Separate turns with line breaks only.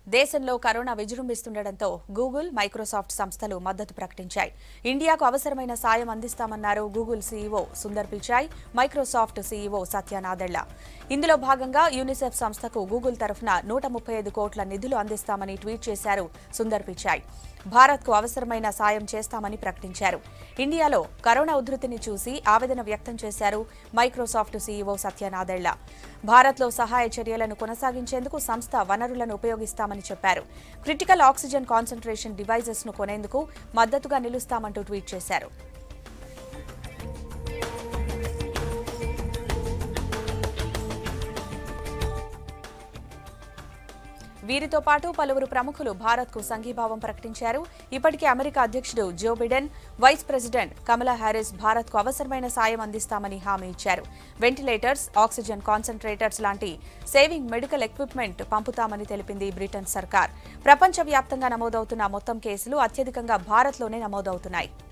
దేశంలో corona విజృంభిస్తుండటంతో Google Microsoft సంస్థలు మద్దతు ప్రకటించాయి ఇండియాకు అవసరమైన సాయం అందిస్తామన్నారు Google CEO Sundar Pichai Microsoft CEO Satya Nadella ఇందులో భాగంగా యూనిసెఫ్ సంస్థకు గూగుల్ తరఫున నూట ముప్పై ఐదు కోట్ల నిధులు అందిస్తామని ట్వీట్ చేశారు సుందర్ పిచాయ్ భారత్కు అవసరమైన సాయం చేస్తామని ప్రకటించారు ఇండియాలో కరోనా ఉధృతిని చూసి ఆవేదన వ్యక్తం చేశారు మైక్రోసాఫ్ట్ సీఈఓ సత్యనాదెళ్ల భారత్లో సహాయ చర్యలను కొనసాగించేందుకు సంస్థ వనరులను ఉపయోగిస్తామని చెప్పారు క్రిటికల్ ఆక్సిజన్ కాన్సంట్రేషన్ డివైజెస్ ను కొనేందుకు మద్దతుగా నిలుస్తామంటూ ట్వీట్ చేశారు వీరితో పాటు పలువురు ప్రముఖులు భారత్కు సంఘీభావం ప్రకటించారు ఇప్పటికే అమెరికా అధ్యక్షుడు Joe Biden vice president Kamala Harris భారత్కు అవసరమైన సాయం అందిస్తామని హామీ ఇచ్చారు వెంటిలేటర్స్ ఆక్సిజన్ కాన్సంట్రేటర్స్ లాంటి సేవింగ్ మెడికల్ ఎక్విప్మెంట్ పంపుతామని తెలిపింది బ్రిటన్ సర్కార్ ప్రపంచవ్యాప్తంగా నమోదవుతున్న మొత్తం కేసులు అత్యధికంగా భారత్లోనే నమోదవుతున్నాయి